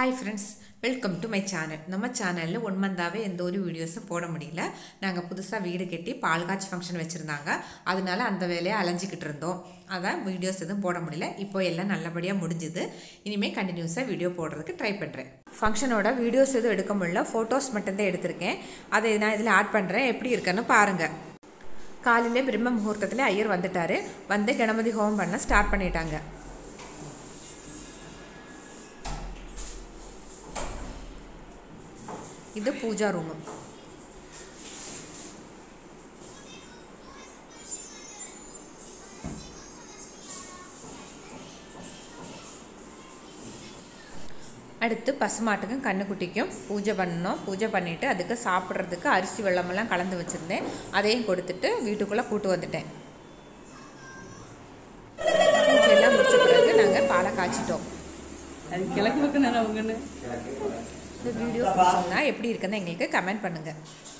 hi friends welcome to my channel நம்ம சேனலில் one மந்தாவே எந்த ஒரு வீடியோஸும் போட முடியல நாங்கள் புதுசாக வீடு கட்டி பால் காய்ச்சி ஃபங்க்ஷன் வச்சுருந்தாங்க அதனால அந்த வேலையை அலைஞ்சிக்கிட்டு இருந்தோம் அதான் வீடியோஸ் எதுவும் போட முடியல இப்போ எல்லாம் நல்லபடியாக முடிஞ்சுது இனிமேல் கண்டினியூஸாக வீடியோ போடுறதுக்கு ட்ரை பண்ணுறேன் ஃபங்க்ஷனோட வீடியோஸ் எதுவும் எடுக்க முடியல ஃபோட்டோஸ் மட்டும்தான் எடுத்திருக்கேன் அதை நான் இதில் ஆட் பண்ணுறேன் எப்படி இருக்குன்னு பாருங்கள் காலையிலே பிரம்ம முகூர்த்தத்தில் ஐயர் வந்துட்டார் வந்து கணபதி ஹோமம் பண்ண ஸ்டார்ட் பண்ணிட்டாங்க இது பூஜா ரூமு அடுத்து பசுமாட்டுக்கும் கண்ணுக்குட்டிக்கும் பூஜை பண்ணணும் பூஜை பண்ணிவிட்டு அதுக்கு சாப்பிட்றதுக்கு அரிசி வெள்ளமெல்லாம் கலந்து வச்சுருந்தேன் அதையும் கொடுத்துட்டு வீட்டுக்குள்ளே கூட்டு வந்துட்டேன் பூஜையெல்லாம் முடிச்ச பிறகு நாங்கள் பாலை காய்ச்சிட்டோம் அது கிழக்கு பக்கம் தானே அவங்கன்னு இந்த வீடியோ பிடிச்சிருந்தா எப்படி இருக்குன்னு எங்களுக்கு கமெண்ட் பண்ணுங்கள்